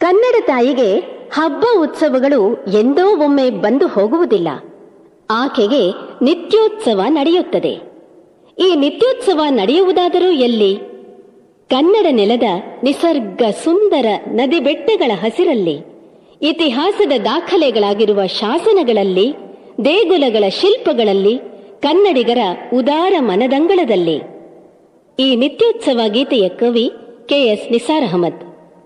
ಕನ್ನಡ ತಾಯಿಗೆ ಹಬ್ಬ ಉತ್ಸವಗಳು ಎಂದೋ ಒಮ್ಮೆ ಬಂದು ಹೋಗುವುದಿಲ್ಲ ಆಕೆಗೆ ನಿತ್ಯೋತ್ಸವ ನಡೆಯುತ್ತದೆ ಈ ನಿತ್ಯೋತ್ಸವ ನಡೆಯುವುದಾದರೂ ಎಲ್ಲಿ ಕನ್ನಡ ನೆಲದ ನಿಸರ್ಗ ಸುಂದರ ನದಿ ಬೆಟ್ಟಗಳ ಹಸಿರಲ್ಲಿ ಇತಿಹಾಸದ ದಾಖಲೆಗಳಾಗಿರುವ ಶಾಸನಗಳಲ್ಲಿ ದೇಗುಲಗಳ ಶಿಲ್ಪಗಳಲ್ಲಿ ಕನ್ನಡಿಗರ ಉದಾರ ಮನದಂಗಳದಲ್ಲಿ ಈ ನಿತ್ಯೋತ್ಸವ ಗೀತೆಯ ಕವಿ ಕೆಎಸ್ ನಿಸಾರ್ ಅಹಮದ್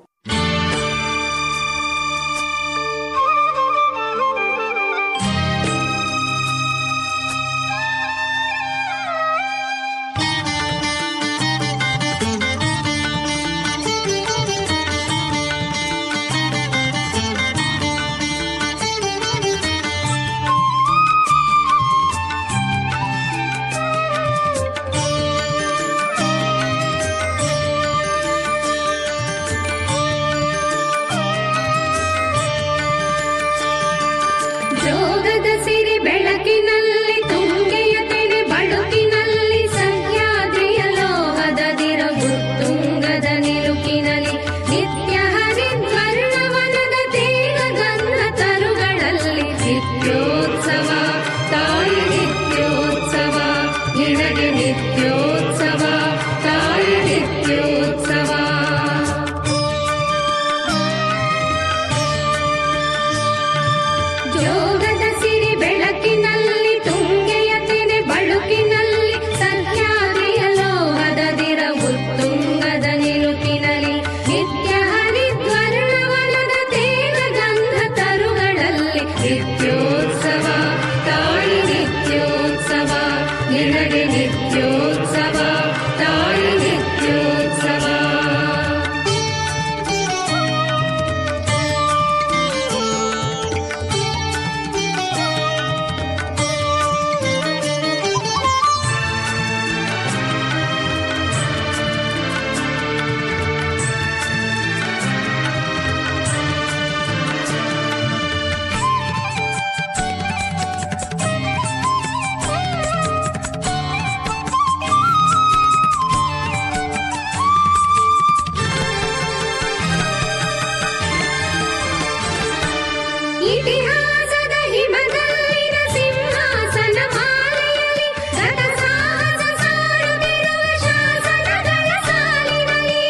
ಜೋಗದ ಸಿರಿ ಬೆಳಕಿನಲ್ಲಿ ತುಂಗೆಯ ತೆನೆ ಬಳುಕಿನಲ್ಲಿ ಸಹ್ಯಾದ್ರಿಯ ಲೋಹದ ದಿರವು ತುಂಗದ ನಿಲುಕಿನಲ್ಲಿ ನಿತ್ಯ ಹರಿದ್ವರ್ಣವನದ ತೇಗ ಗಂಧ ತರುಗಳಲ್ಲಿ ನಿತ್ಯೋತ್ಸವ ತಾಯಿ ನಿತ್ಯೋತ್ಸವ ನಿನಗೆ ನಿತ್ಯೋತ್ಸವ ತಾಯಿ ನಿತ್ಯೋತ್ಸವ ಜೋಗದ ಸಿರಿ ಬೆಳಕಿನಲ್ಲಿ ತುಂಗೆಯ ತೆನೆ ಬಳುಕಿನಲ್ಲಿ ಸಹ್ಯಾದ್ರಿಯ ಲೋಹದ ದಿರವು ತುಂಗದ ನಿಲುಕಿನಲ್ಲಿ ನಿತ್ಯ ಹರಿದ್ವರ್ಣವನದ ತೇಗ ಗಂಧ ತರುಗಳಲ್ಲಿ ನಿತ್ಯೋತ್ಸವ ತಾಯಿ ನಿತ್ಯೋತ್ಸವ ನಿನಗೆ ನಿತ್ಯೋತ್ಸವ ತಾಯಿ ನಿತ್ಯೋತ್ಸವ ಇತಿಹಾಸದ ಹಿಮದಲ್ಲಿನ ಸಿಂಹಾಸನ ಮಾಲೆಯಲ್ಲಿ ಗತ ಸಾಹಸ ಸಾರುತ್ತಿರುವ ಶಾಸನಗಳ ಸಾಲಿನಲ್ಲಿ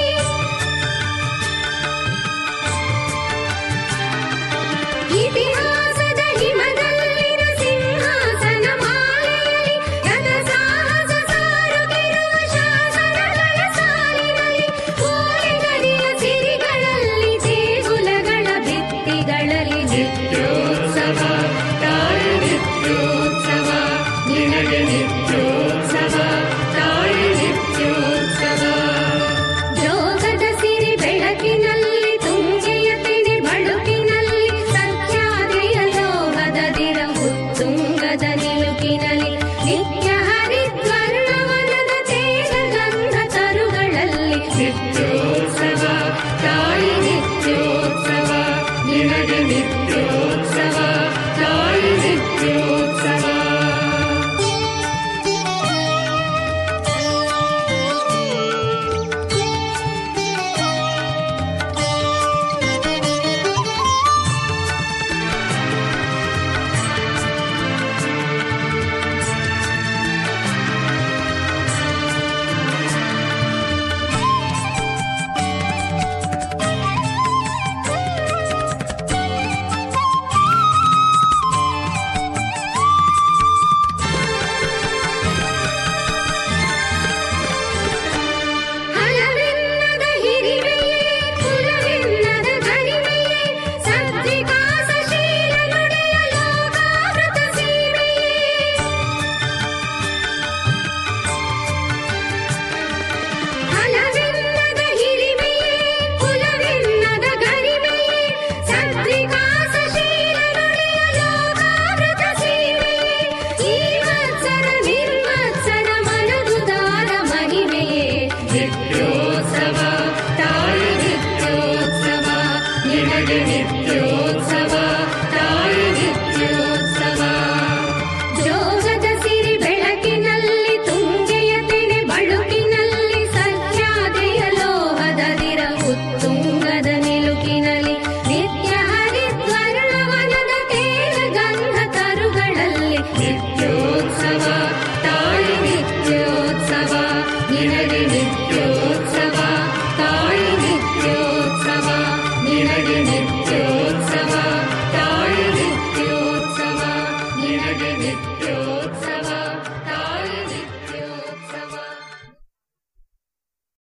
ಇತಿಹಾಸದ ಹಿಮದಲ್ಲಿನ ಸಿಂಹಾಸನ ಮಾಲೆಯಲ್ಲಿ ಗತ ಸಾಹಸ ಸಾರುತ್ತಿರುವ ಶಾಸನಗಳ ಸಾಲಿನಲ್ಲಿ ಕೋಲೆಗರಿಯ ಸಿರಿಗಳಲ್ಲಿ ದೇಗುಲಗಳ ಭಿತ್ತಿಗಳಲ್ಲಿ ನಿತ್ಯೋತ್ಸವ ತಾಯಿ ನಿತ್ಯೋತ್ಸವ ನಿನಗೆ ನಿತ್ಯೋತ್ಸವ ತಾಯಿ ನಿತ್ಯೋತ್ಸವ ಜೋಗದ ಸಿರಿ ಬೆಳಕಿನಲ್ಲಿ ತುಂಗೆಯ ತೆನೆ ಬಳುಕಿನಲ್ಲಿ ಸತ್ಯಾದ್ರಿಯ ಲೋಹದ ದಿರವು ತುಂಗದ ನಿಲುಕಿನಲ್ಲಿ ನಿತ್ಯ ಹರಿದ್ವರ್ಣವನದ ತೇಗ ಗಂಧ ತರುಗಳಲ್ಲಿ ನಿತ್ಯೋತ್ಸವ ತಾಯಿ ನಿತ್ಯೋತ್ಸವ ನಿನಗೆ ನಿತ್ಯೋತ್ಸವ ತಾಯಿ ನಿತ್ಯೋತ್ಸವ ಹಲವೆನ್ನದ ಹಿರಿಮೆಯೇ ಕುಲವೆನ್ನದ ಗರಿಮೆಯೇ ಸದ್ವಿಕಾಸಶೀಲ ನುಡಿಯ ಲೋಕಾಮೃತ ಸೀಮೆಯೇ ಹಲವೆನ್ನದ ಹಿರಿಮೆಯೇ ಕುಲವೆನ್ನದ ಗರಿಮೆಯೇ ಸದ್ವಿಕಾಸಶೀಲ ನುಡಿಯ ಲೋಕಾಮೃತ ಸೀಮೆಯೇ ಈ ವತ್ಸರ ನಿರ್ವತ್ಸರ ಮನದುದಾರ ಮಹಿಮೆಯೇ ನಿತ್ಯೋತ್ಸವ ತಾಯಿ ನಿತ್ಯೋತ್ಸವ ನಿನಗೆ ನಿತ್ಯೋತ್ಸವ ತಾಯಿ ನಿತ್ಯೋತ್ಸವ ಜೋಗದ ಸಿರಿ ಬೆಳಕಿನಲ್ಲಿ ತುಂಗೆಯ ತೆನೆ ಬಳುಕಿನಲ್ಲಿ ಸಹ್ಯಾದ್ರಿಯ ಲೋಹದ ದಿರವು ತುಂಗದ ನಿಲುಕಿನಲ್ಲಿ ನಿತ್ಯೋತ್ಸವ